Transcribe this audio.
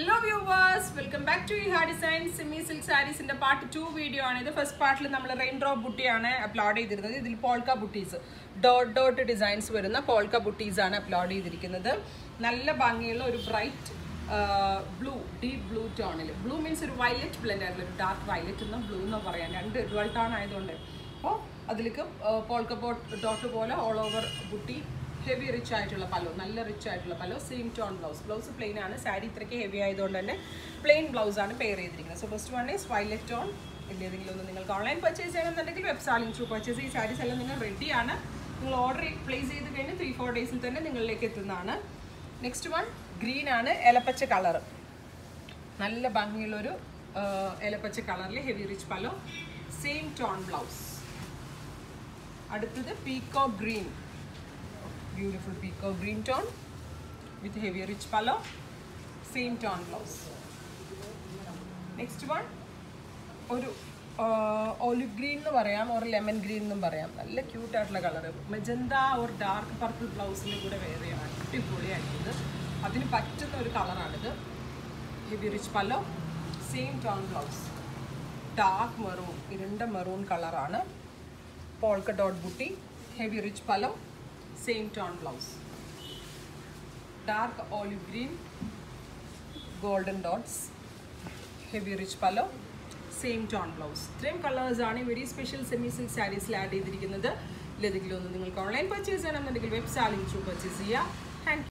hello viewers welcome back to Iha design semi silk സാരീസിന്റെ part two video ആണ് ഇത് first പാർട്ടിൽ നമ്മൾ റെയിൻ ഡ്രോപ്പ് ബുട്ടിയാണ് അപ്ലോഡ് ചെയ്തിരുന്നത് ഇതിൽ polka buttis dot dot designs വരുന്ന പോൾക്ക ബുട്ടീസ് ആണ് അപ്ലോഡ് ചെയ്തിരിക്കുന്നത് നല്ല ഭംഗിയുള്ള ഒരു ബ്രൈറ്റ് ബ്ലൂ ഡീപ് ബ്ലൂ ടോണിൽ ബ്ലൂ മീൻസ് ഒരു വയലറ്റ് ബ്ലെൻഡ് ആയിട്ടുള്ള ഒരു ഡാർക്ക് വയലറ്റ് എന്നും ബ്ലൂ എന്ന് പറയാം രണ്ട് ഡുവൽ ടോൺ ആയതുകൊണ്ട് അപ്പോൾ അതിലേക്ക് പോൾക്ക ബോട്ട് ഡോട്ട് പോലെ all over butti heavy rich ആയിട്ടുള്ള പലോ നല്ല റിച്ച് ആയിട്ടുള്ള pallu same tone blouse blouse plain ആണ് സാരി ഇത്രയ്ക്ക് ഹെവി ആയതുകൊണ്ട് തന്നെ പ്ലെയിൻ ബ്ലൗസ് ആണ് പെയർ ചെയ്തിരിക്കുന്നത് so first one is violet tone ഇല്ലേതെങ്കിലും ഒന്ന് നിങ്ങൾക്ക് ഓൺലൈൻ പർച്ചേസ് ചെയ്യണമെന്നുണ്ടെങ്കിൽ വെബ്സാലിംഗ് ത്രൂ പർച്ചേസ് ഈ സാരീസ് എല്ലാം നിങ്ങൾ റെഡിയാണ് നിങ്ങൾ ഓർഡർ പ്ലേസ് ചെയ്ത് കഴിഞ്ഞ് ത്രീ ഫോർ ഡേയ്സിൽ തന്നെ നിങ്ങളിലേക്ക് എത്തുന്നതാണ് നെക്സ്റ്റ് വൺ ഗ്രീൻ ആണ് എലപ്പച്ച കളർ നല്ല ഭംഗിയുള്ളൊരു ആ, എലപ്പച്ച കളറിൽ heavy rich pallu same tone blouse അടുത്തത് peacock green beautiful peacock green tone with heavy rich palo same tone blouse next one ഒരു ഒലിവ് ഗ്രീൻ എന്ന് പറയാം ഒരു ലെമൺ ഗ്രീൻ എന്നും പറയാം നല്ല ക്യൂട്ട് ആയിട്ടുള്ള കളർ മെജന്ത ഒരു ഡാർക്ക് പർപ്പിൾ ബ്ലൗസിൻ്റെ കൂടെ വേറെ അടിപൊളിയായിട്ടുണ്ട് അതിന് പറ്റുന്ന ഒരു കളറാണിത് heavy rich pallu same tone blouse dark maroon ഇരുണ്ട മെറൂൺ കളറാണ് polka dot butti heavy rich pallu same tone blouse dark olive green golden dots heavy rich pallu same tone blouse ഇത്രയും കളേഴ്സ് ആണ് വെരി സ്പെഷ്യൽ സെമി സിൽക്ക് സാരീസിൽ ആഡ് ചെയ്തിരിക്കുന്നത് ഇതിലേതെങ്കിലും ഒന്ന് നിങ്ങൾക്ക് online purchase ചെയ്യണമെന്നുണ്ടെങ്കിൽ വെബ് സാലിംഗ് ത്രൂ പർച്ചേസ് ചെയ്യുക താങ്ക്